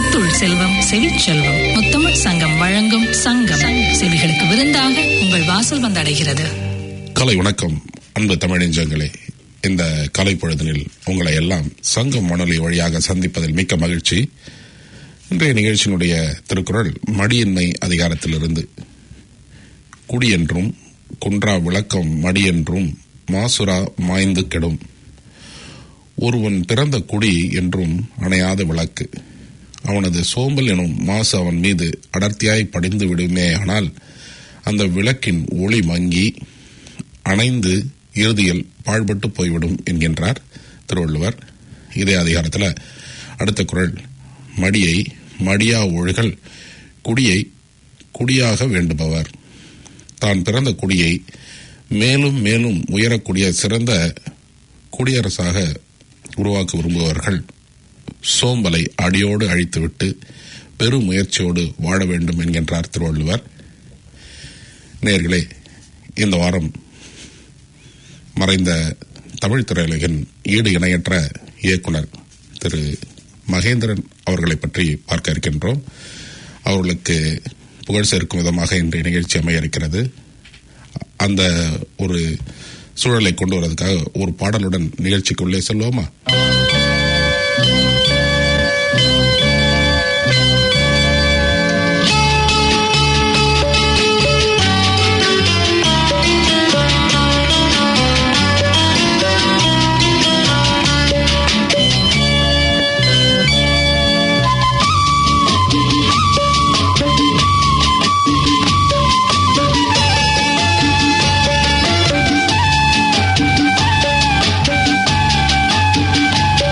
முத்துள் செல்வம் செவிச்செல்வம் முத்தமிழ் சங்கம் வழங்கும் சங்கம் செவிகளுக்கு விருந்தாக உங்கள் வாசல் வந்தடைகிறது கலை வணக்கம் அன்பு தமிழஞ்சங்களே இந்த கலை பொழுதினில் உங்களை எல்லாம் சங்கம் வானொலி வழியாக சந்திப்பதில் மிக்க மகிழ்ச்சி இன்றைய நிகழ்ச்சியினுடைய திருக்குறள் மடியின்மை அதிகாரத்திலிருந்து குடி என்றும் குன்றா விளக்கம் மடி என்றும் மாசுரா மாய்ந்து கெடும் ஒருவன் பிறந்த குடி என்றும் அணையாத விளக்கு அவனது சோம்பல் எனும் மாசு அவன் மீது அடர்த்தியாய் படிந்து விடுமே ஆனால் அந்த விளக்கின் ஒளி மங்கி அணைந்து இறுதியில் பாழ்பட்டு போய்விடும் என்கின்றார் திருவள்ளுவர் இதே அதிகாரத்தில் அடுத்த குரல் மடியை மடியா ஒழுகல் குடியை குடியாக வேண்டுபவர் தான் பிறந்த குடியை மேலும் மேலும் உயரக்கூடிய சிறந்த குடியரசாக உருவாக்க விரும்புபவர்கள் சோம்பலை அடியோடு அழித்துவிட்டு பெரும் முயற்சியோடு வாழ வேண்டும் என்கின்றார் திருவள்ளுவர் நேர்களே இந்த வாரம் மறைந்த தமிழ் திரையுலகின் ஈடு இணையற்ற இயக்குனர் திரு மகேந்திரன் அவர்களை பற்றி பார்க்க இருக்கின்றோம் அவர்களுக்கு புகழ் சேர்க்கும் விதமாக இன்றைய நிகழ்ச்சி அமைய இருக்கிறது அந்த ஒரு சூழலை கொண்டு வரதுக்காக ஒரு பாடலுடன் நிகழ்ச்சிக்குள்ளே செல்வோமா Thank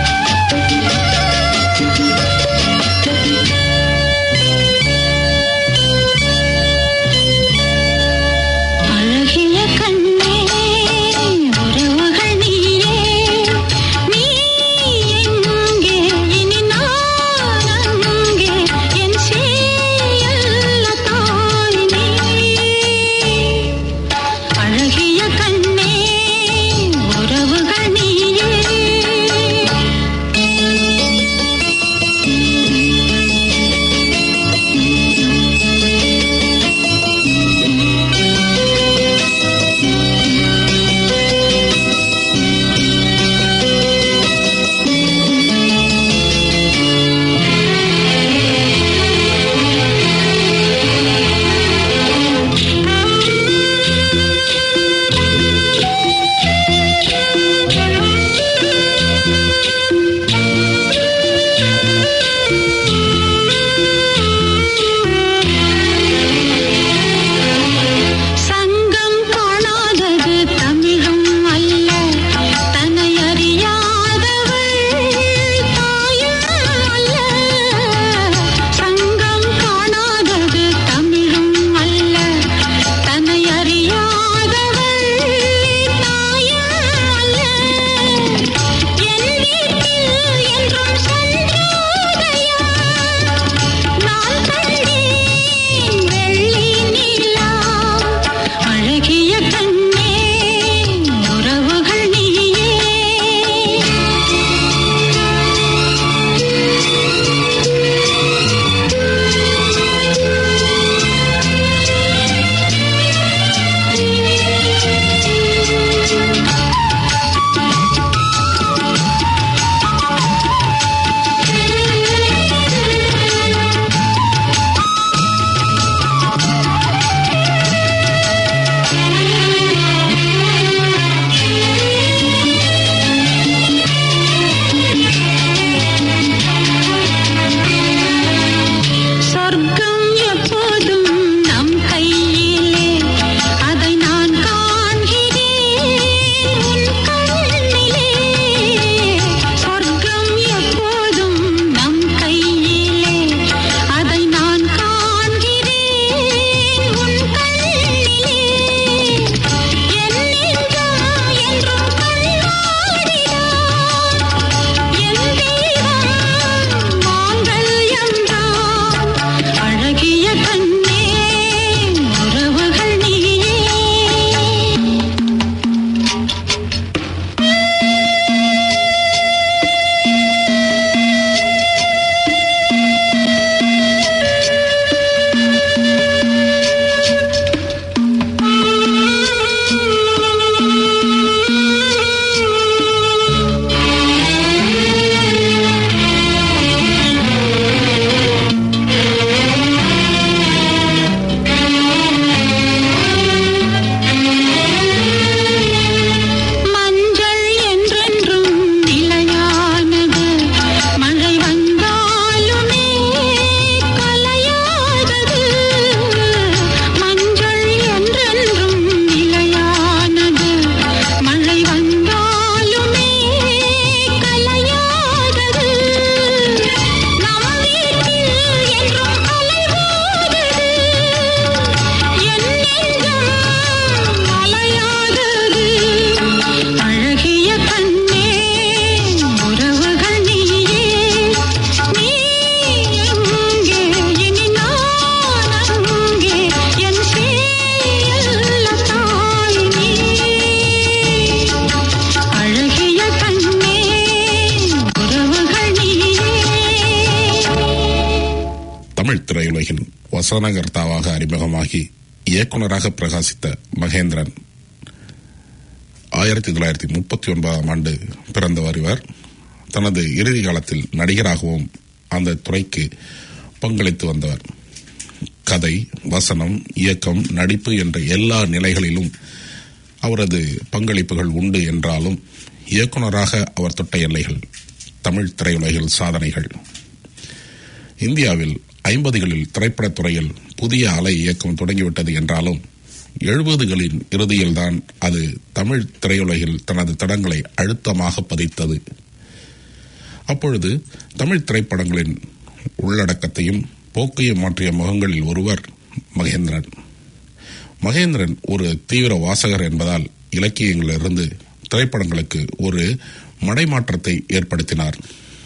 திரையுலகின் வசனகர்த்தாவாக அறிமுகமாகி இயக்குனராக பிரகாசித்த மகேந்திரன் ஆயிரத்தி தொள்ளாயிரத்தி முப்பத்தி ஒன்பதாம் ஆண்டு பிறந்தவர் இவர் தனது இறுதி காலத்தில் நடிகராகவும் அந்த துறைக்கு பங்களித்து வந்தவர் கதை வசனம் இயக்கம் நடிப்பு என்ற எல்லா நிலைகளிலும் அவரது பங்களிப்புகள் உண்டு என்றாலும் இயக்குனராக அவர் தொட்ட எல்லைகள் தமிழ் திரையுலகில் சாதனைகள் இந்தியாவில் ஐம்பதுகளில் திரைப்படத் துறையில் புதிய அலை இயக்கம் தொடங்கிவிட்டது என்றாலும் எழுபதுகளின் இறுதியில்தான் அது தமிழ் திரையுலகில் தனது தடங்களை அழுத்தமாக பதித்தது அப்பொழுது தமிழ் திரைப்படங்களின் உள்ளடக்கத்தையும் போக்கையும் மாற்றிய முகங்களில் ஒருவர் மகேந்திரன் மகேந்திரன் ஒரு தீவிர வாசகர் என்பதால் இலக்கியங்களிலிருந்து திரைப்படங்களுக்கு ஒரு மடைமாற்றத்தை ஏற்படுத்தினார்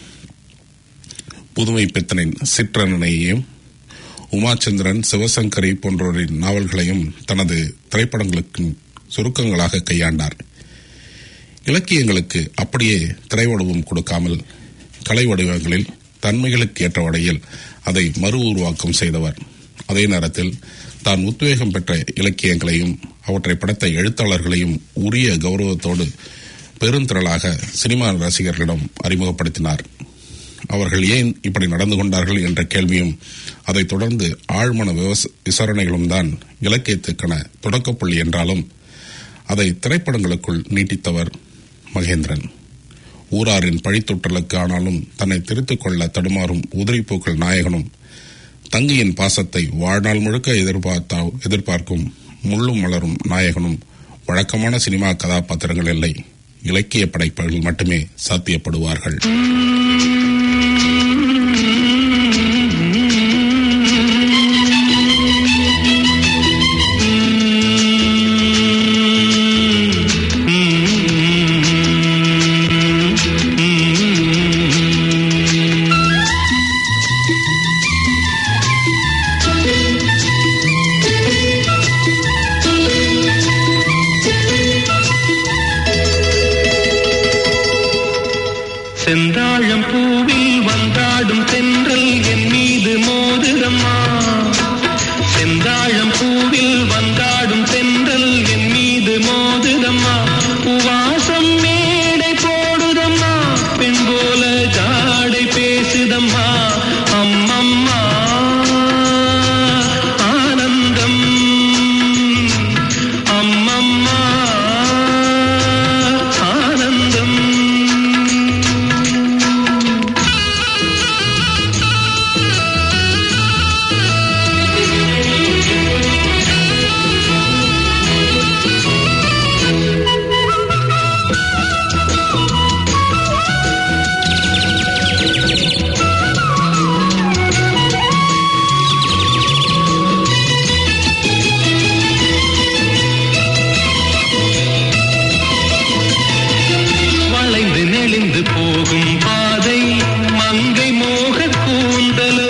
புதுமை பித்தனின் சிற்றனையையும் உமாச்சந்திரன் சிவசங்கரி போன்றோரின் நாவல்களையும் தனது திரைப்படங்களுக்கு சுருக்கங்களாக கையாண்டார் இலக்கியங்களுக்கு அப்படியே திரைவடிவம் கொடுக்காமல் கலை வடிவங்களில் தன்மைகளுக்கு ஏற்ற வகையில் அதை மறு உருவாக்கம் செய்தவர் அதே நேரத்தில் தான் உத்வேகம் பெற்ற இலக்கியங்களையும் அவற்றை படைத்த எழுத்தாளர்களையும் உரிய கௌரவத்தோடு பெருந்திரளாக சினிமா ரசிகர்களிடம் அறிமுகப்படுத்தினார் அவர்கள் ஏன் இப்படி நடந்து கொண்டார்கள் என்ற கேள்வியும் அதைத் தொடர்ந்து ஆழ்மன விசாரணைகளும் தான் இலக்கியத்துக்கான தொடக்கப்புள்ளி என்றாலும் அதை திரைப்படங்களுக்குள் நீட்டித்தவர் மகேந்திரன் ஊராரின் பழித்தொற்றலுக்கு ஆனாலும் தன்னை திருத்திக் கொள்ள தடுமாறும் உதிரிப்பூக்கள் நாயகனும் தங்கியின் பாசத்தை வாழ்நாள் முழுக்க எதிர்பார்த்தா எதிர்பார்க்கும் முள்ளும் மலரும் நாயகனும் வழக்கமான சினிமா கதாபாத்திரங்கள் இல்லை இலக்கிய படைப்புகள் மட்டுமே சாத்தியப்படுவார்கள் செந்தாழம் பூவில் வந்தாடும் தென்றல் என் மீது மோதுதம்மா செந்தாழம் பூவில் வந்தாடும் தென்றல் என் மீது மோதுதம்மா உவாசம் மேடை போடுதம்மா பெண் போல ஜாடை பேசுதம்மா அம்மம்மா ஆனந்தம் அம்மம்மா ஆனந்தம் வளைந்து நெளிந்து போகும் பாதை மங்கை மோக கூந்தலோ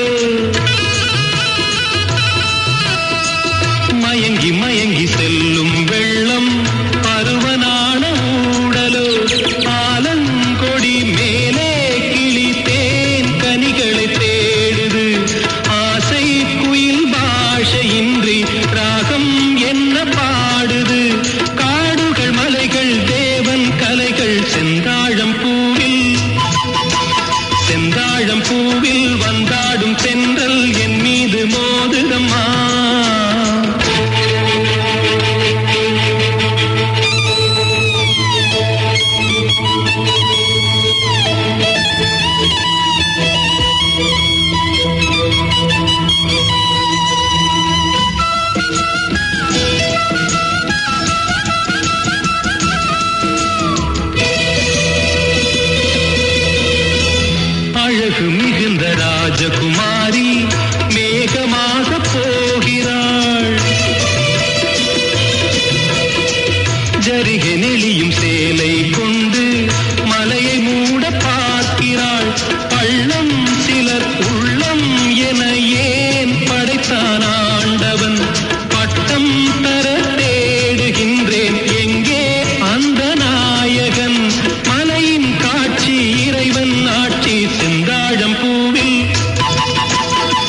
மயங்கி மயங்கி செல்லும் வெள்ளம் பருவனான ஊடலோ ஆலங்கொடி மேலே கிளி தேன் கனிகளை தேடுது ஆசை குயில் பாஷையின்றி ராகம் என்ன பாடுது காடுகள் மலைகள் தேவன் கலைகள் செந்தாழம் பூவில் செந்தாழம் பூவில் வந்தாடும் தென்றல் என் மீது மோதுதம்மா அழகு மிகுந்த ராஜகுமாரி மேகமாக போகிறாள் ஜரிகை நெளியும் சேலை கொண்டு மலையை மூட பார்க்கிறாள் பள்ளம் சிலர் உள்ளம் என ஏன் படைத்தான் ஆண்டவன் பட்டம் தர தேடுகின்றேன் எங்கே அந்த நாயகன் மலையின் காட்சி இறைவன் ஆட்சி செந்தாழம் பூவில்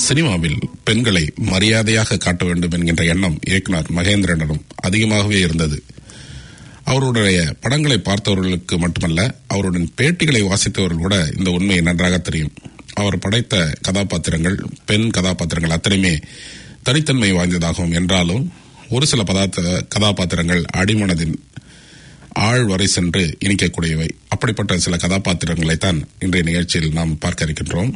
சினிமாவில் பெண்களை மரியாதையாக காட்ட வேண்டும் என்கின்ற எண்ணம் இயக்குனர் மகேந்திரனிடம் அதிகமாகவே இருந்தது அவருடைய படங்களை பார்த்தவர்களுக்கு மட்டுமல்ல அவருடன் பேட்டிகளை வாசித்தவர்கள் கூட இந்த உண்மையை நன்றாக தெரியும் அவர் படைத்த கதாபாத்திரங்கள் பெண் கதாபாத்திரங்கள் அத்தனையுமே தனித்தன்மை வாய்ந்ததாகும் என்றாலும் ஒரு சில பதார்த்த கதாபாத்திரங்கள் அடிமனதின் ஆழ் வரை சென்று இனிக்கக்கூடியவை அப்படிப்பட்ட சில கதாபாத்திரங்களைத்தான் இன்றைய நிகழ்ச்சியில் நாம் பார்க்க இருக்கின்றோம்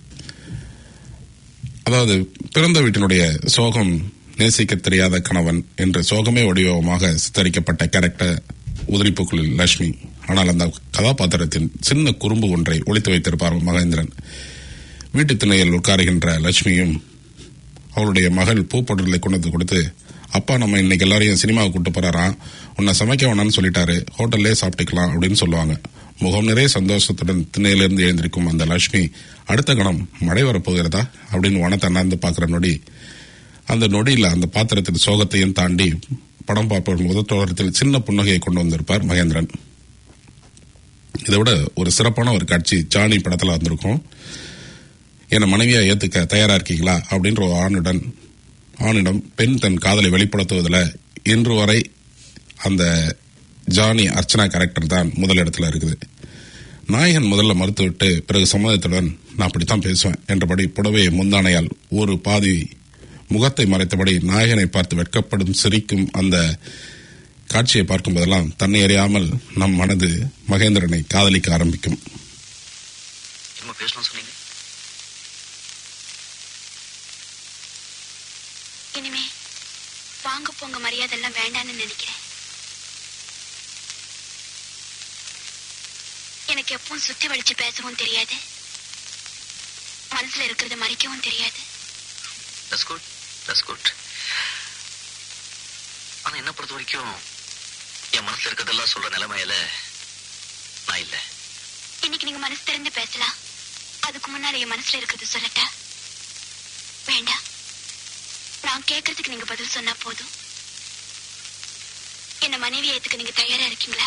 அதாவது பிறந்த வீட்டினுடைய சோகம் நேசிக்க தெரியாத கணவன் என்ற சோகமே வடிவமாக சித்தரிக்கப்பட்ட கேரக்டர் உதிரிப்புக்குளில் லட்சுமி ஆனால் அந்த கதாபாத்திரத்தின் சின்ன குறும்பு ஒன்றை ஒளித்து வைத்திருப்பார் மகேந்திரன் வீட்டு திணையில் உட்காருகின்ற லட்சுமியும் அவளுடைய மகள் பூப்பொடர்களை கொண்டு வந்து கொடுத்து அப்பா நம்ம இன்னைக்கு எல்லாரையும் சினிமாவுக்கு கூட்டு போறாராம் உன்னை சமைக்க வேணாம்னு சொல்லிட்டாரு ஹோட்டல்லே சாப்பிட்டுக்கலாம் அப்படின்னு சொல்லுவாங்க முகம் நிறைய சந்தோஷத்துடன் திண்ணையிலிருந்து எழுந்திருக்கும் அந்த லட்சுமி அடுத்த கணம் மழை வரப்போகிறதா அப்படின்னு வனத்தை அண்ணாந்து பார்க்குற நொடி அந்த நொடியில் அந்த பாத்திரத்தின் சோகத்தையும் தாண்டி படம் பார்ப்பவர் முதல் தோற்றத்தில் சின்ன புன்னகையை கொண்டு வந்திருப்பார் மகேந்திரன் இதை விட ஒரு சிறப்பான ஒரு காட்சி ஜானி படத்துல வந்திருக்கும் என்னை மனைவியா ஏத்துக்க தயாரா இருக்கீங்களா அப்படின்ற ஒரு ஆணுடன் ஆணிடம் பெண் தன் காதலை வெளிப்படுத்துவதில் இன்று வரை அந்த ஜானி அர்ச்சனா கேரக்டர் தான் முதலிடத்துல இருக்குது நாயகன் முதல்ல மறுத்துவிட்டு பிறகு சம்மதத்துடன் நான் அப்படித்தான் பேசுவேன் என்றபடி புடவையை முந்தானையால் ஒரு பாதி முகத்தை மறைத்தபடி நாயகனை பார்த்து வெட்கப்படும் சிரிக்கும் அந்த காட்சியை பார்க்கும் போதெல்லாம் தன்னை அறியாமல் நம் மனது மகேந்திரனை காதலிக்க ஆரம்பிக்கும் என்ன பேசணும் சொன்னீங்க இனிமே வாங்க போங்க மரியாதை எல்லாம் வேண்டாம்னு நினைக்கிறேன் எனக்கு எப்பவும் சுத்தி வலிச்சு பேசவும் தெரியாது மனசுல இருக்கிறத மறைக்கவும் தெரியாது தட்ஸ் குட் தட்ஸ் குட் ஆனா என்ன பொறுத்த வரைக்கும் என் மனசுல இருக்கிறதெல்லாம் சொல்ற நிலைமையில நான் இல்ல இன்னைக்கு நீங்க மனசு திறந்து பேசலாம் அதுக்கு முன்னால என் மனசுல இருக்கிறது சொல்லட்டா வேண்டாம் நான் கேட்கறதுக்கு நீங்க பதில் சொன்னா போதும் என்ன மனைவி ஏத்துக்க நீங்க தயாரா இருக்கீங்களா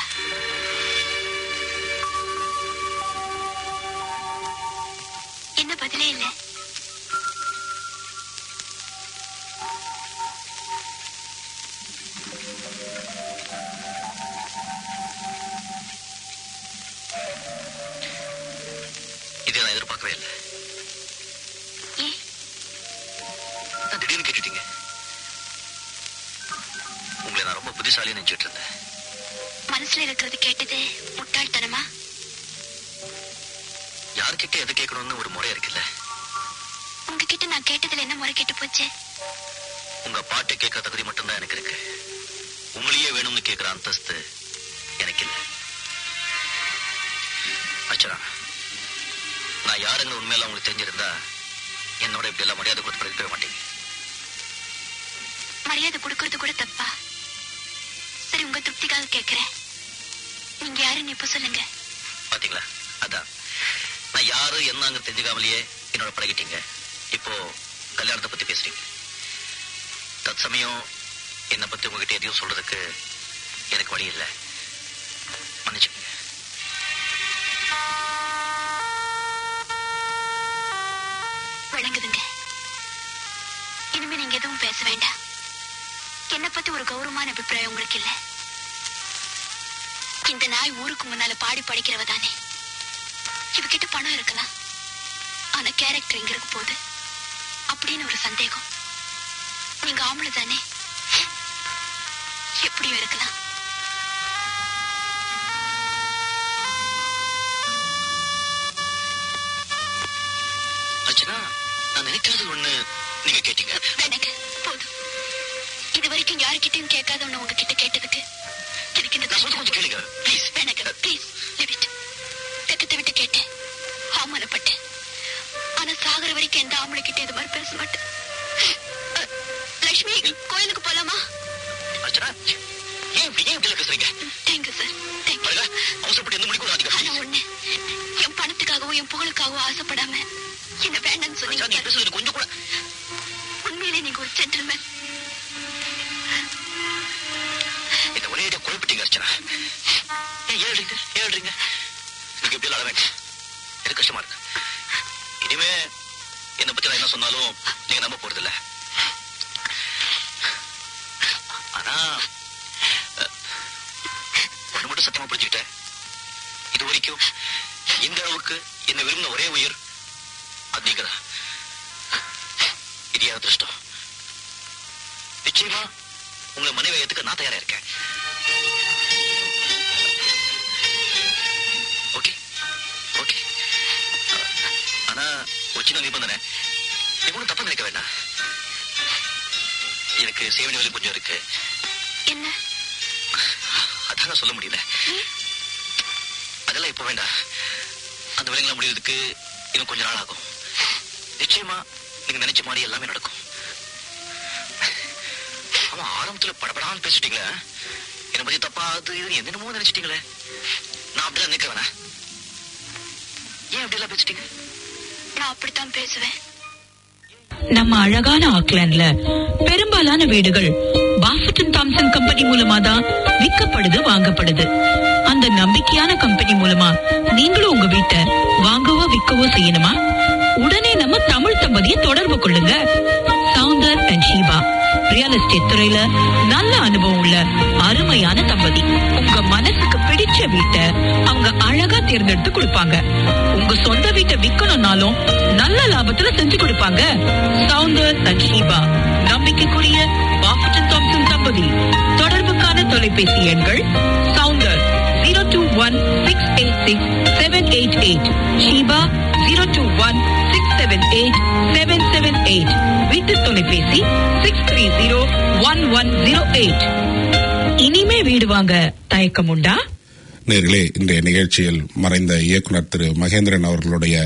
என்ன பதிலே இல்ல இதை நான் எதிர்பார்க்கவே இல்லை ஏன் நான் திடீர்னு கேட்டுட்டீங்க உங்களை நான் ரொம்ப புத்திசாலின்னு நினைச்சிட்டு இருந்தேன் மனசுல இருக்கிறது கேட்டது முட்டாள்தனமா யார்கிட்ட எது கேட்கணும்னு ஒரு முறை இருக்குல்ல உங்ககிட்ட நான் கேட்டதுல என்ன முறை கேட்டு போச்சு உங்க பாட்டு கேட்கற தகுதி மட்டும்தான் எனக்கு இருக்கு உங்களையே வேணும்னு கேட்கிற அந்தஸ்து எனக்கு இல்ல அச்சரா நான் யாருன்னு உண்மையில உங்களுக்கு தெரிஞ்சிருந்தா என்னோட இப்படி எல்லாம் மரியாதை கொடுத்து பழகிக்கவே மாட்டீங்க மரியாதை கொடுக்கறது கூட தப்பா சரி உங்க திருப்திக்காக கேக்குறேன் நீங்க யாருன்னு இப்ப சொல்லுங்க பாத்தீங்களா அதான் நான் யாரு என்னங்க தெரிஞ்சுக்காமலேயே என்னோட பழகிட்டீங்க இப்போ கல்யாணத்தை பத்தி பேசுறீங்க தற்சமயம் என்னை பத்தி உங்ககிட்ட எதையும் சொல்றதுக்கு எனக்கு வழி இல்லை மன்னிச்சுக்கங்க விளங்குதுங்க இனிமே நீங்க எதுவும் பேச வேண்டாம் என்ன பத்தி ஒரு கௌரவமான அபிப்பிராயம் உங்களுக்கு இல்ல இந்த நாய் ஊருக்கு முன்னால பாடி படிக்கிறவ தானே இவகிட்ட பணம் இருக்கலாம் ஆனா கேரக்டர் எங்க இருக்க போகுது அப்படின்னு ஒரு சந்தேகம் நீங்க ஆம்பளை தானே எப்படியும் இருக்கலாம் அர்ச்சனா நான் நினைக்கிறது ஒண்ணு நீங்க கேட்டீங்க வேணாங்க போதும் இது வரைக்கும் யாருக்கிட்டையும் கேட்காத ஒண்ணு உங்ககிட்ட கேட்டதுக்கு எனக்கு இந்த நான் சொல்றது கொஞ்சம் கேளுங்க ப்ளீஸ் வேணாங்க ப்ளீஸ் லிமிட் வெக்கத்தை விட்டு கேட்டேன் அவமானப்பட்டேன் ஆனா சாகர வரைக்கும் எந்த ஆம்பளை கிட்ட இது மாதிரி பேச மாட்டேன் அஹ், லக்ஷ்மி கோயிலுக்கு போலாமா அர்ச்சனா ஏன் இப்படி ஏன் இப்படி பேசுறீங்க தேங்க்யூ சார் தேங்க்யூ பாருங்க அவசரப்பட்டு எந்த மணிக்கு ஆனா அதிகம் ஒண்ணு என் பணத்துக்காகவும் என் புகழுக்காகவும் ஆசைப்படாம என்ன வேண்டாம்னு அர்ச்சனா நீ சொன்னீங்க பேசுறது எனக்கு கொஞ்சம் கூட உண்மையிலே நீங்க ஒரு ஜென்டில்மேன் இந்த ஒரேடியா குழப்பிட்டீங்க அர்ச்சனா ஏன் ஏழுறீங்க ஏழுறீங்க நீங்க எப்படி அழ வேண்டாம் எனக்கு கஷ்டமா இருக்கு இனிமே என்னை பத்தி நான் என்ன சொன்னாலும் நீங்க நம்ப போறதில்ல ஆனா அஹ், ஒண்ணு மட்டும் சத்தியமா புரிஞ்சுக்கிட்டேன் இது வரைக்கும் இந்த அளவுக்கு என்ன விரும்பின ஒரே உயிர் அது நீங்கதான் இது என் அதிர்ஷ்டம் நிச்சயமா உங்களை மனைவி ஏத்துக்க நான் தயாரா இருக்கேன் ஓகே ஓகே ஆனா ஒரு சின்ன நிபந்தனை நீ ஒன்றும் தப்பா நினைக்க வேண்டாம் எனக்கு சேவனி வேலை கொஞ்சம் இருக்கு என்ன அதான் நான் சொல்ல முடியல அதெல்லாம் இப்ப வேண்டாம் அந்த வேலைங்களாம் முடியறதுக்கு இன்னும் கொஞ்ச நாள் ஆகும் நிச்சயமா நீங்க நினைச்ச மாதிரி எல்லாமே நடக்கும் அவன் ஆரம்பத்துல படபடான்னு பேசிட்டீங்களே என்னை பத்தி தப்பா அது இது என்னென்னமோ நினைச்சிட்டீங்களே நான் அப்படிலாம் நினைக்க வேணா ஏன் அப்படியெல்லாம் பேசிட்டீங்க நான் அப்படித்தான் பேசுவேன் நம்ம அழகான ஆக்லாண்ட்ல பெரும்பாலான வீடுகள் பாஃபட்டன் தாம்சன் கம்பெனி மூலமா தான் விற்கப்படுது வாங்கப்படுது அந்த நம்பிக்கையான கம்பெனி மூலமா நீங்களும் உங்க வீட்டை வாங்கவோ விற்கவோ செய்யணுமா உடனே நம்ம தமிழ் தம்பதியை தொடர்பு கொள்ளுங்க Soundar and Sheeba real estate துறையில நல்ல அனுபவம் உள்ள அருமையான தம்பதி உங்க மனசுக்கு பிடிச்ச வீட்டை அவங்க அழகா தேர்ந்தெடுத்து கொடுப்பாங்க உங்க சொந்த வீட்டை விக்கணும்னாலும் நல்ல லாபத்துல செஞ்சு கொடுப்பாங்க சவுந்தர் அண்ட் ஷீபா நம்பிக்கைக்குரிய பாஃபட்டன் தாம்சன் தம்பதி தொடர்புக்கான தொலைபேசி எண்கள் Soundar zero two one six eight six seven eight eight Sheeba zero two one six seven eight seven seven eight வீட்டு தொலைபேசி six three zero one one zero eight இனிமே வீடு வாங்க தயக்கம் உண்டா நேர்களே இன்றைய நிகழ்ச்சியில் மறைந்த இயக்குனர் திரு மகேந்திரன் அவர்களுடைய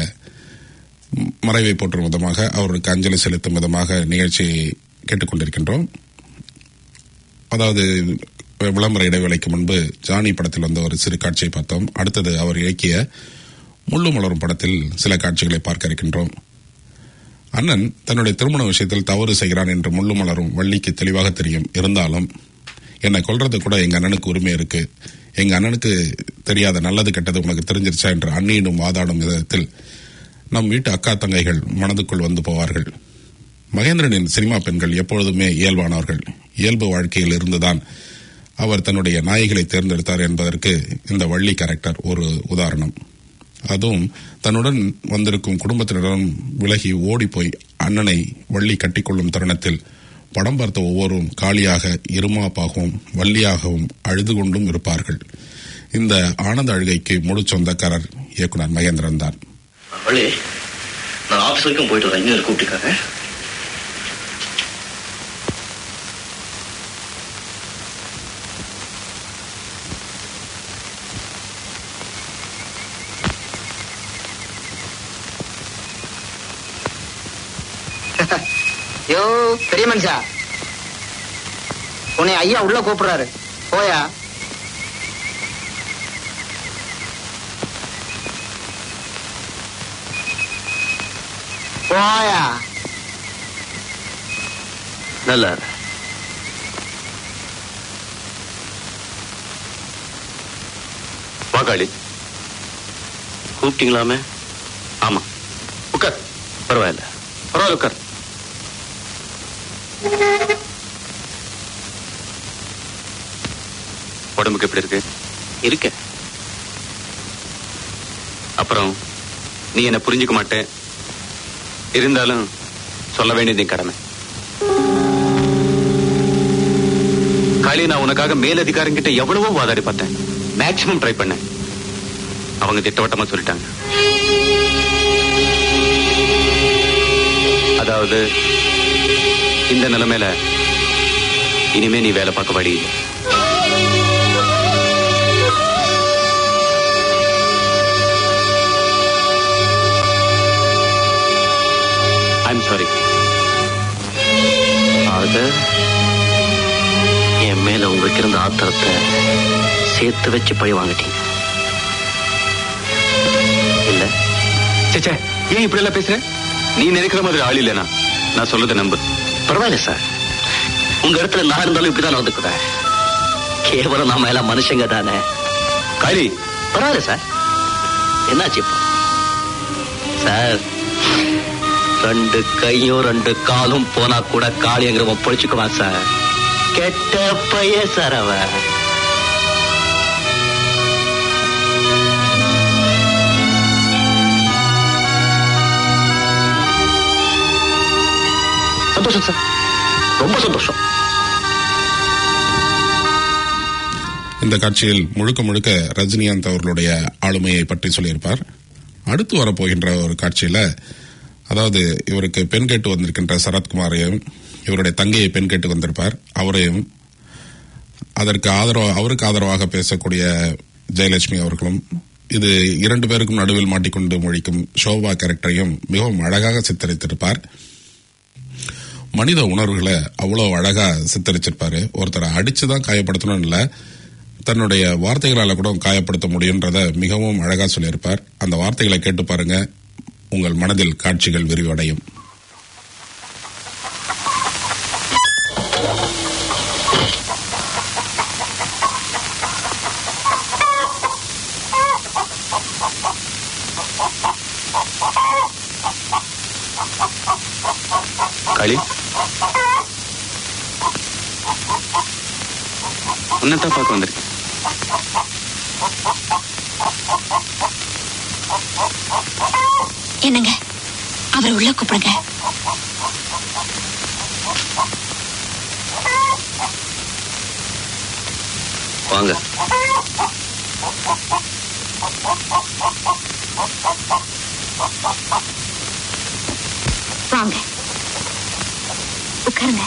மறைவை போற்றும் விதமாக அவருக்கு அஞ்சலி செலுத்தும் விதமாக நிகழ்ச்சியை கேட்டுக்கொண்டிருக்கின்றோம் அதாவது விளம்பர இடைவேளைக்கு முன்பு ஜானி படத்தில் வந்த ஒரு சிறு காட்சியை பார்த்தோம் அடுத்தது அவர் இயக்கிய முள்ளு மலரும் படத்தில் சில காட்சிகளை பார்க்க இருக்கின்றோம் அண்ணன் தன்னுடைய திருமண விஷயத்தில் தவறு செய்கிறான் என்று முள்ளு மலரும் வள்ளிக்கு தெளிவாக தெரியும் இருந்தாலும் என்னை கொல்றது கூட எங்க அண்ணனுக்கு உரிமை இருக்கு எங்க அண்ணனுக்கு தெரியாத நல்லது கெட்டது உனக்கு தெரிஞ்சிருச்சா என்று அண்ணியிடும் வாதாடும் விதத்தில் நம் வீட்டு அக்கா தங்கைகள் மனதுக்குள் வந்து போவார்கள் மகேந்திரனின் சினிமா பெண்கள் எப்பொழுதுமே இயல்பானவர்கள் இயல்பு வாழ்க்கையில் இருந்துதான் அவர் தன்னுடைய நாய்களை தேர்ந்தெடுத்தார் என்பதற்கு இந்த வள்ளி கேரக்டர் ஒரு உதாரணம் அதுவும் தன்னுடன் வந்திருக்கும் குடும்பத்தினரிடம் விலகி ஓடிப்போய் அண்ணனை வள்ளி கட்டிக்கொள்ளும் தருணத்தில் படம் பார்த்த ஒவ்வொருவரும் காளியாக இருமாப்பாகவும் வள்ளியாகவும் அழுது கொண்டும் இருப்பார்கள் இந்த ஆனந்த அழுகைக்கு முழு சொந்தக்காரர் இயக்குனர் மகேந்திரன் தான் வள்ளி நான் ஆஃபீஸ் வரைக்கும் போயிட்டு வரேன் இன்னும் கூப்பிட்டுருக்காங்க யோ பெரிய மனுஷா உன்னை ஐயா உள்ள கூப்பிடுறாரு போயா போயா நல்லா வாக்காளி கூப்பிட்டீங்களாமே ஆமா உட்கார் பரவாயில்ல பரவாயில்ல உட்கார் உடம்புக்கு எப்படி இருக்கு இருக்க அப்புறம் நீ என்ன புரிஞ்சுக்க மாட்டே இருந்தாலும் சொல்ல வேண்டியது என் கடமை காளி நான் உனக்காக மேலதிகாரங்கிட்ட எவ்வளவோ வாதாடி பார்த்தேன் மேக்சிமம் ட்ரை பண்ணேன் அவங்க திட்டவட்டமா சொல்லிட்டாங்க அதாவது இந்த நிலைமையில இனிமே நீ வேலை பார்க்க வழி இல்லை ஐம் சாரி அது என் மேல உங்களுக்கு இருந்த ஆத்திரத்தை சேர்த்து வச்சு பழி வாங்கிட்டீங்க இல்ல சேச்சே ஏன் இப்படி எல்லாம் பேசுற நீ நினைக்கிற மாதிரி ஆள் இல்லனா நான் சொல்றதை நம்பு பரவாயில்ல சார் உங்க இடத்துல நான் இருந்தாலும் இப்படிதான் நடந்துக்குவேன் கேவலம் நாம எல்லாம் மனுஷங்க தானே காளி பரவாயில்ல சார் என்னாச்சு இப்போ சார் ரெண்டு கையும் ரெண்டு காலும் போனா கூட காளியங்கிறவன் பொழிச்சுக்குவான் சார் கெட்ட பைய சார் அவன் சந்தோஷம் சார் ரொம்ப சந்தோஷம் இந்த காட்சியில் முழுக்க முழுக்க ரஜினிகாந்த் அவர்களுடைய ஆளுமையை பற்றி சொல்லியிருப்பார் அடுத்து வரப்போகின்ற ஒரு காட்சியில அதாவது இவருக்கு பெண் கேட்டு வந்திருக்கின்ற சரத்குமாரையும் இவருடைய தங்கையை பெண் கேட்டு வந்திருப்பார் அவரையும் அதற்கு ஆதரவு அவருக்கு ஆதரவாக பேசக்கூடிய ஜெயலட்சுமி அவர்களும் இது இரண்டு பேருக்கும் நடுவில் மாட்டிக்கொண்டு மொழிக்கும் ஷோபா கேரக்டரையும் மிகவும் அழகாக சித்தரித்திருப்பார் மனித உணர்வுகளை அவ்வளவு அழகா சித்தரிச்சிருப்பாரு ஒருத்தரை அடிச்சுதான் காயப்படுத்தணும் இல்ல தன்னுடைய வார்த்தைகளால கூட காயப்படுத்த முடியுன்றத மிகவும் அழகா சொல்லியிருப்பார் அந்த வார்த்தைகளை கேட்டு பாருங்க உங்கள் மனதில் காட்சிகள் விரிவடையும் களி உன்னதான் பார்க்க வந்திருக்கேன் என்னங்க அவரை உள்ள கூப்பிடுங்க வாங்க வாங்க உட்காருங்க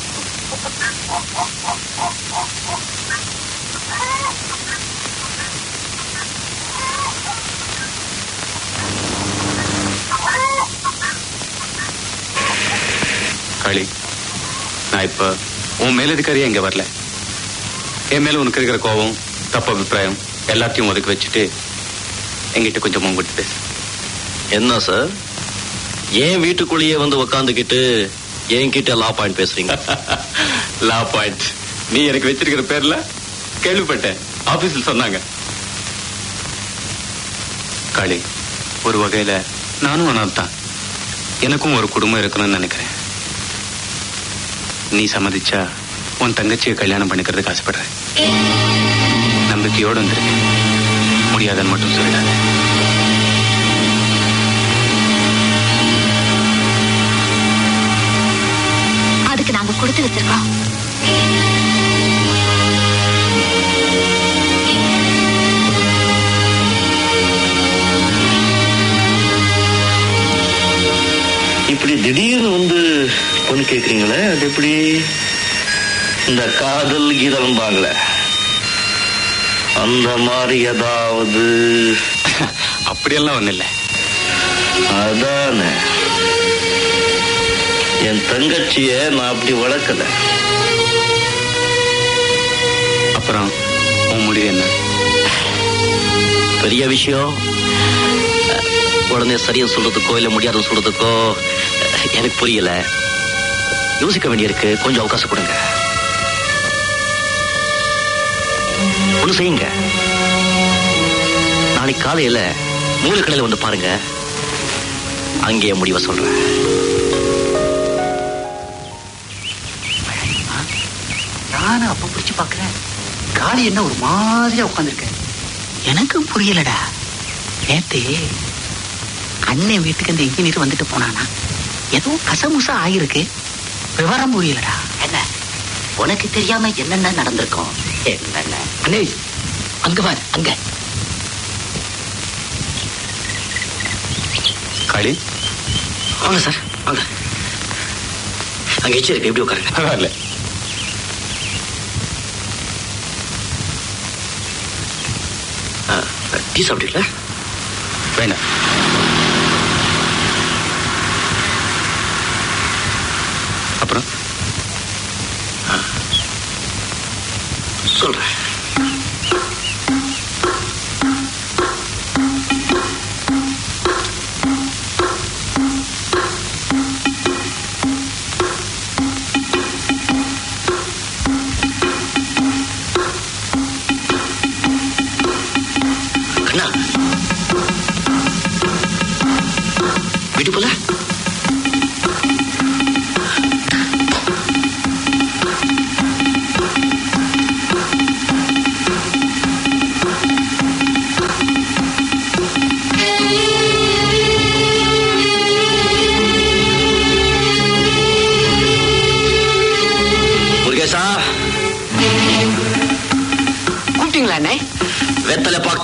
களி நான் இப்ப உன் மேலதிகாரியா இங்க வரல என் மேல உனக்கு இருக்கிற கோபம் தப்பு அபிப்பிராயம் எல்லாத்தையும் ஒதுக்கி வச்சுட்டு என்கிட்ட கொஞ்சம் முன்கூட்டி பேசு என்ன சார் ஏன் வீட்டுக்குள்ளேயே வந்து உக்காந்துக்கிட்டு என்கிட்ட லா பாயிண்ட் பேசுறீங்க லா பாயிண்ட் நீ எனக்கு வச்சிருக்கிற பேர்ல கேள்விப்பட்டேன் ஆபீஸ்ல சொன்னாங்க களி ஒரு வகையில நானும் அனாதை தான் எனக்கும் ஒரு குடும்பம் இருக்கணும்னு நினைக்கிறேன் நீ சம்மதிச்சா உன் தங்கச்சியை கல்யாணம் பண்ணிக்கிறதுக்கு ஆசைப்படுறேன் நம்பிக்கையோடு வந்திருக்கேன் முடியாதுன்னு மட்டும் சொல்லிடாத அதுக்கு நாங்க கொடுத்து வச்சிருக்கோம் இப்படி திடீர்னு வந்து பொண்ணு கேக்குறீங்களே அது எப்படி இந்த காதல் கீதம்பாங்களே அந்த மாதிரி ஏதாவது அப்படியெல்லாம் ஒண்ணு இல்லை அதானே என் தங்கச்சிய நான் அப்படி வளர்க்கல அப்புறம் உன் முடிவு என்ன பெரிய விஷயம் அஹ், உடனே சரியா சொல்றதுக்கோ இல்ல முடியாதுன்னு சொல்றதுக்கோ அஹ், எனக்கு புரியல யோசிக்க வேண்டியிருக்கு கொஞ்சம் அவகாசம் கொடுங்க ஒண்ணு செய்யுங்க நாளைக்கு காலையில மூலக்கடையில வந்து பாருங்க அங்கேயே முடிவை சொல்றேன் நானும் அப்ப பிடிச்சு பாக்குறேன் காளி என்ன ஒரு மாதிரியா உட்காந்துருக்க எனக்கும் புரியலடா நேத்து அண்ணன் வீட்டுக்கு அந்த இன்ஜினியர் வந்துட்டு போனானா ஏதோ கசமுசா ஆயிருக்கு விவரம் புரியலடா என்ன உனக்கு தெரியாம என்னென்ன நடந்திருக்கும் என்னென்ன அண்ணே அங்க பாரு அங்க களி வாங்க சார் வாங்க அங்க எச்சு இருக்கு எப்படி உட்காருங்க பரவாயில்ல டீ சாப்பிட்டீங்களா வேணாம் அப்புறம் சொல்றேன் கண்ணா வீட்டு போல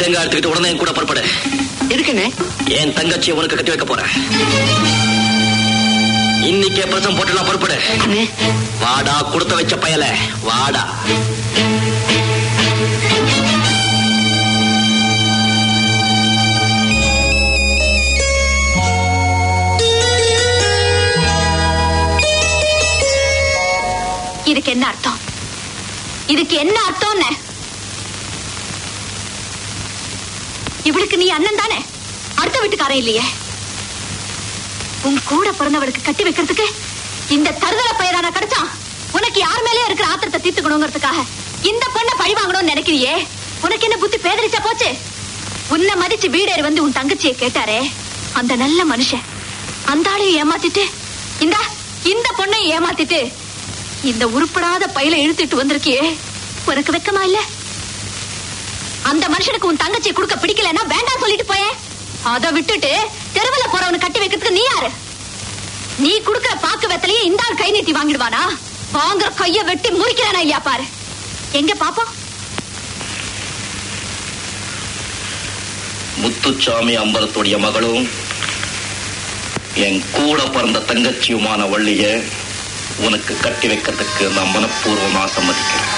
தேங்காய் எடுத்துக்கிட்டு உடனே என் கூட புறப்படு எதுக்குண்ணே என் தங்கச்சியை உனக்கு கட்டி வைக்க போறேன் இன்னைக்கே பிரசம் போட்டுலாம் புறப்படு அண்ணே வாடா கொடுத்த வச்ச பயல வாடா இதுக்கு என்ன அர்த்தம் இதுக்கு என்ன அர்த்தம் இவளுக்கு நீ அண்ணன் தானே அடுத்த வீட்டுக்காரன் இல்லையே உன் கூட பிறந்தவளுக்கு கட்டி வைக்கிறதுக்கு இந்த தருதல பயிரான கிடைச்சான் உனக்கு யார் மேலயும் இருக்கிற ஆத்திரத்தை தீர்த்துக்கணுங்கிறதுக்காக இந்த பொண்ணை பழி வாங்கணும்னு நினைக்கிறியே உனக்கு என்ன புத்தி பேதரிச்சா போச்சு உன்னை மதிச்சு வீடேறி வந்து உன் தங்கச்சியை கேட்டாரே அந்த நல்ல மனுஷன் அந்த ஆளையும் ஏமாத்திட்டு இந்த இந்த பொண்ணை ஏமாத்திட்டு இந்த உருப்படாத பையில இழுத்துட்டு வந்திருக்கியே உனக்கு வெக்கமா இல்ல அந்த மனுஷனுக்கு உன் தங்கச்சியை கொடுக்க பிடிக்கலன்னா வேண்டாம் சொல்லிட்டு போயேன் அதை விட்டுட்டு தெருவுல போறவனை கட்டி வைக்கிறதுக்கு நீ யாரு நீ குடுக்கிற பாக்கு வெத்தலையே இந்த ஆள் கை நீட்டி வாங்கிடுவானா வாங்குற கைய வெட்டி முறிக்கிறானா இல்லையா பாரு எங்க பாப்போம் முத்துச்சாமி அம்பலத்துடைய மகளும் என் கூட பிறந்த தங்கச்சியுமான வள்ளிய உனக்கு கட்டி வைக்கிறதுக்கு நான் மனப்பூர்வமா சம்மதிக்கிறேன்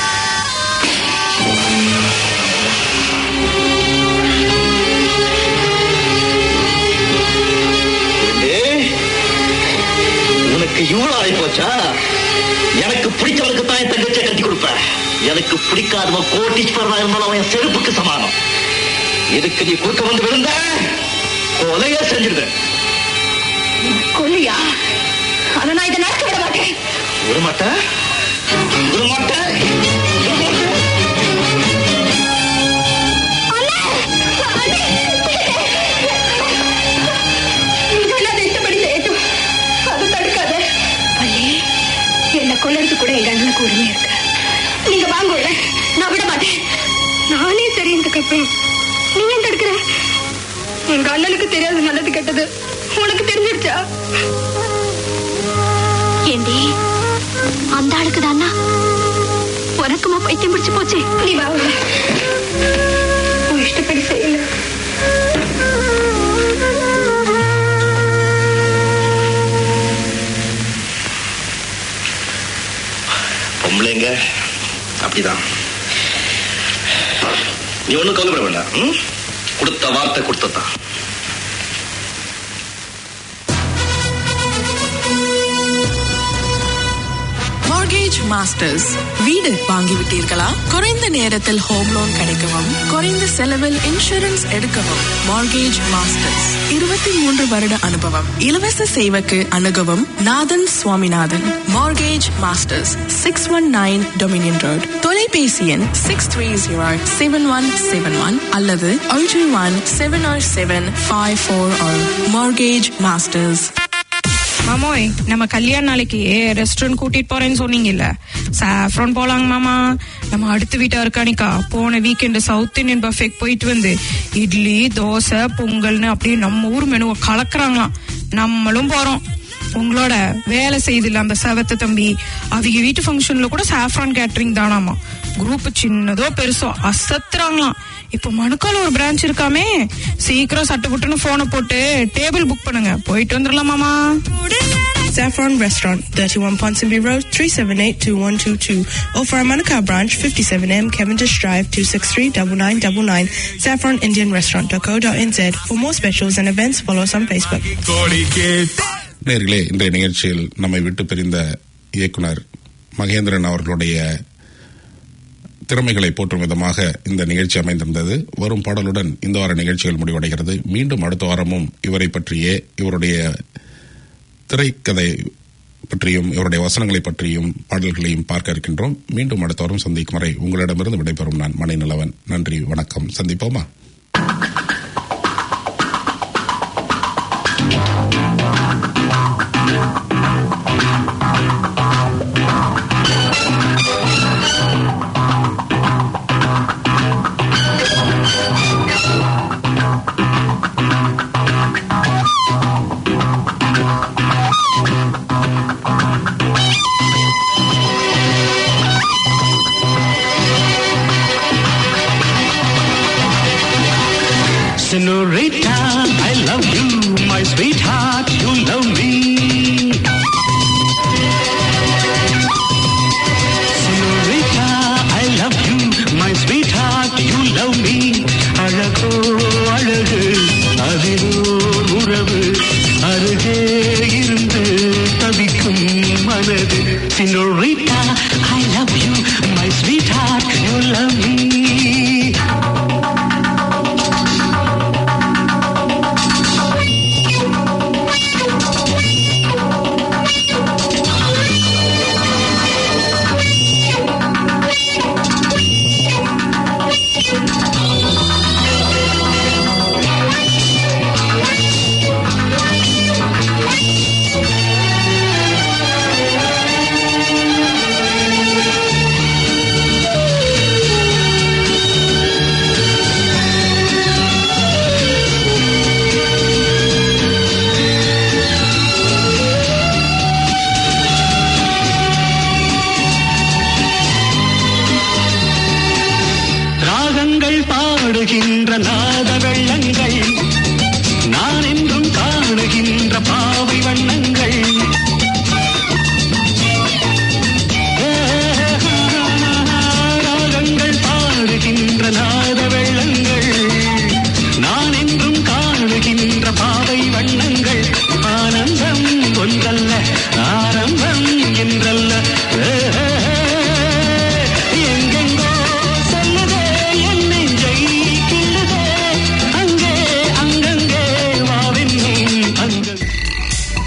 ஏய், உனக்கு இவ்வளவு ஆகி போச்சா எனக்கு பிடிச்சவனுக்கு தான் என் தங்கச்சியை கட்டி கொடுப்பேன் எனக்கு பிடிக்காதவன் கோட்டீஸ்வரனா இருந்தாலும் அவன் என் செருப்புக்கு சமானம் இதுக்கு நீ குறுக்க வந்து விழுந்த கொலையா செஞ்சிருவேன் கொல்லியா ஆனா நான் இதை நடக்க விட மாட்டேன் விட மாட்டேன் விட மாட்டேன் இதெல்லாம் இஷ்டப்படி செய்யட்டும் அது தடுக்காத பள்ளி என்ன கொள்ளறது கூட எங்க அண்ணனுக்கு உரிமை இருக்கு நீங்க வாங்க உள்ள. நான் விட மாட்டேன் நானே சரிந்ததுக்கு அப்புறம் நீ ஏன் தடுக்கிற எங்க அண்ணனுக்கு தெரியாது நல்லது கெட்டது உனக்கு தெரிஞ்சிருச்சா ஏண்டி அந்த ஆளுக்கு தானா உனக்குமா பைத்தியம் பிடிச்சு போச்சு நீ வா உள்ள. உன் இஷ்டப்படி செய்யல பொம்பளைங்க அப்படிதான் நீ ஒண்ணும் கவலைப்பட வேண்டாம் ம்? கொடுத்த வார்த்தை கொடுத்ததான் மார்கேஜ் மாஸ்டர்ஸ் வீடு வாங்கிவிட்டீர்களா குறைந்த நேரத்தில் ஹோம் லோன் கிடைக்கவும் குறைந்த செலவில் இன்சூரன்ஸ் எடுக்கவும் மார்கேஜ் மாஸ்டர்ஸ் இருபத்தி மூன்று வருட அனுபவம் இலவச சேவைக்கு அணுகவும் Nathan Swaminathan mortgage masters six one nine dominion road தொலைபேசி எண் six three zero seven one seven one அல்லது ஒன்று one seven seven five four mortgage masters மாமோய் நம்ம கல்யாண நாளைக்கு ரெஸ்டாரண்ட் கூட்டிட்டு போறேன்னு சொன்னீங்கல்ல சாஃப்ரான் போலாங்க மாமா நம்ம அடுத்த வீட்டா இருக்கானிக்கா போன வீக்கெண்டு சவுத் இந்தியன் பஃபேக்கு போயிட்டு வந்து இட்லி தோசை பொங்கல்னு அப்படியே நம்ம ஊர் மெனுவை கலக்குறாங்களாம் நம்மளும் போறோம் உங்களோட வேலை செய்தில்ல அந்த செவத்த தம்பி அவங்க வீட்டு ஃபங்க்ஷன்ல கூட சாஃப்ரான் கேட்டரிங் தானாமா குரூப் சின்னதோ பெருசோ அசத்துறாங்களாம் இப்போ மணுக்கால ஒரு பிரான்ச் இருக்காமே சீக்கிரம் சட்டு புட்டுன்னு போனை போட்டு டேபிள் புக் பண்ணுங்க போயிட்டு வந்துடலாம் மாமா Saffron Restaurant, 31 Ponsonby Road, 378-2122. Or for our Manukau branch, 57M Cavendish Drive, 263-9999. SaffronindianRestaurant.co.nz. For more specials and events, follow us on Facebook. நேர்களே இன்றைய நிகழ்ச்சியில் நம்மை விட்டு பிரிந்த இயக்குனர் மகேந்திரன் அவர்களுடைய திறமைகளை போற்றும் விதமாக இந்த நிகழ்ச்சி அமைந்திருந்தது வரும் பாடலுடன் இந்த வார நிகழ்ச்சிகள் முடிவடைகிறது மீண்டும் அடுத்த வாரமும் இவரை பற்றியே இவருடைய திரைக்கதை பற்றியும் இவருடைய வசனங்களை பற்றியும் பாடல்களையும் பார்க்க இருக்கின்றோம் மீண்டும் அடுத்த வாரம் சந்திக்கும் வரை உங்களிடமிருந்து விடைபெறும் நான் மணிநலவன் நன்றி வணக்கம் சந்திப்போமா ஆ Senorita